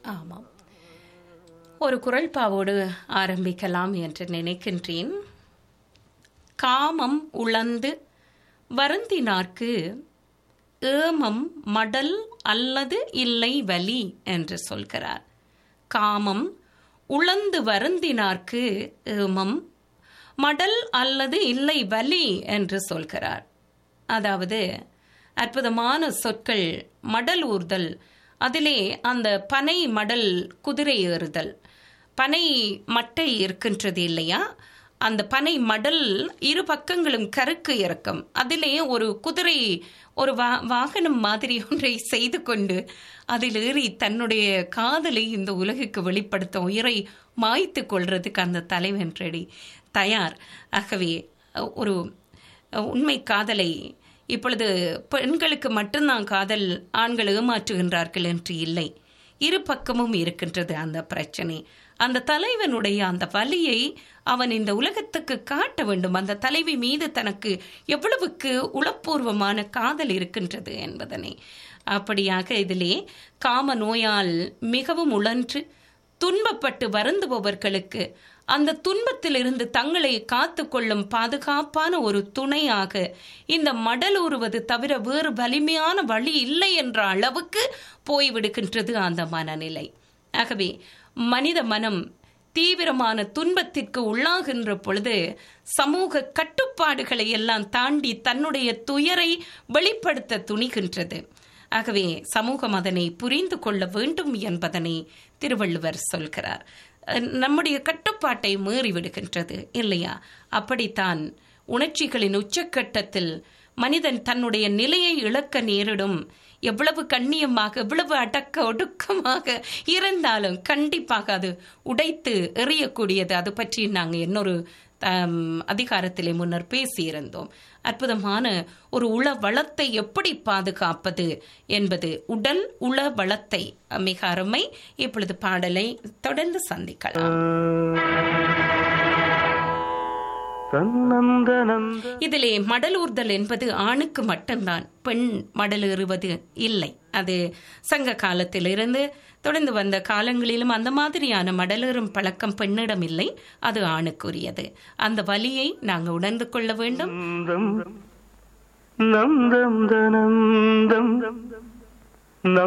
ஆமாம் ஒரு குரல்பாவோடு ஆரம்பிக்கலாம் என்று நினைக்கின்றேன் காமம் உழந்து வருந்தினார்க்கு ஏமம் மடல் அல்லது இல்லை வலி என்று சொல்கிறார் காமம் உழந்து வருந்தினார்க்கு ஏமம் மடல் அல்லது இல்லை வலி என்று சொல்கிறார் அதாவது அற்புதமான சொற்கள் மடல் ஊர்தல் அதிலே அந்த பனை மடல் குதிரை ஏறுதல் பனை மட்டை இருக்கின்றது இல்லையா அந்த பனை மடல் இரு பக்கங்களும் கருக்கு இறக்கம் அதிலே ஒரு குதிரை ஒரு வா வாகனம் மாதிரி ஒன்றை செய்து கொண்டு அதில் ஏறி தன்னுடைய காதலை இந்த உலகுக்கு வெளிப்படுத்த உயிரை மாய்த்து கொள்றதுக்கு அந்த தலைவன் ரெடி தயார் ஆகவே ஒரு உண்மை காதலை இப்பொழுது பெண்களுக்கு மட்டும்தான் காதல் ஆண்கள் ஏமாற்றுகின்றார்கள் என்று இல்லை இரு பக்கமும் இருக்கின்றது அந்த பிரச்சனை அந்த தலைவனுடைய அந்த வலியை அவன் இந்த உலகத்துக்கு காட்ட வேண்டும் அந்த தலைவி மீது தனக்கு எவ்வளவுக்கு உளப்பூர்வமான காதல் இருக்கின்றது என்பதனை அப்படியாக இதிலே காம நோயால் மிகவும் உழன்று துன்பப்பட்டு வருந்துபவர்களுக்கு அந்த துன்பத்திலிருந்து தங்களை காத்து கொள்ளும் பாதுகாப்பான ஒரு துணையாக இந்த மடல் உருவது தவிர வேறு வலிமையான வழி இல்லை என்ற அளவுக்கு போய்விடுகின்றது அந்த மனநிலை ஆகவே மனித மனம் தீவிரமான துன்பத்திற்கு உள்ளாகின்ற பொழுது சமூக கட்டுப்பாடுகளை எல்லாம் தாண்டி தன்னுடைய துயரை வெளிப்படுத்த துணிகின்றது ஆகவே சமூகம் அதனை புரிந்து கொள்ள வேண்டும் என்பதனை திருவள்ளுவர் சொல்கிறார் நம்முடைய கட்டுப்பாட்டை மீறிவிடுகின்றது இல்லையா அப்படித்தான் உணர்ச்சிகளின் உச்சக்கட்டத்தில் மனிதன் தன்னுடைய நிலையை இழக்க நேரிடும் எவ்வளவு கண்ணியமாக எவ்வளவு அடக்க ஒடுக்கமாக இருந்தாலும் கண்டிப்பாக அது உடைத்து எறியக்கூடியது அது பற்றி நாங்கள் இன்னொரு அதிகாரத்திலே முன்னர் பேசியிருந்தோம் அற்புதமான ஒரு உள வளத்தை எப்படி பாதுகாப்பது என்பது உடல் உள வளத்தை மிக அருமை இப்பொழுது பாடலை தொடர்ந்து சந்திக்கலாம் இதிலே மடலூர்தல் என்பது ஆணுக்கு மட்டும்தான் பெண் மடலேறுவது இல்லை அது சங்க காலத்திலிருந்து தொடர்ந்து வந்த காலங்களிலும் அந்த மாதிரியான மடலேறும் பழக்கம் பெண்ணிடம் இல்லை அது ஆணுக்குரியது அந்த வலியை நாங்கள் உணர்ந்து கொள்ள வேண்டும் நந்தம் தனந்தம்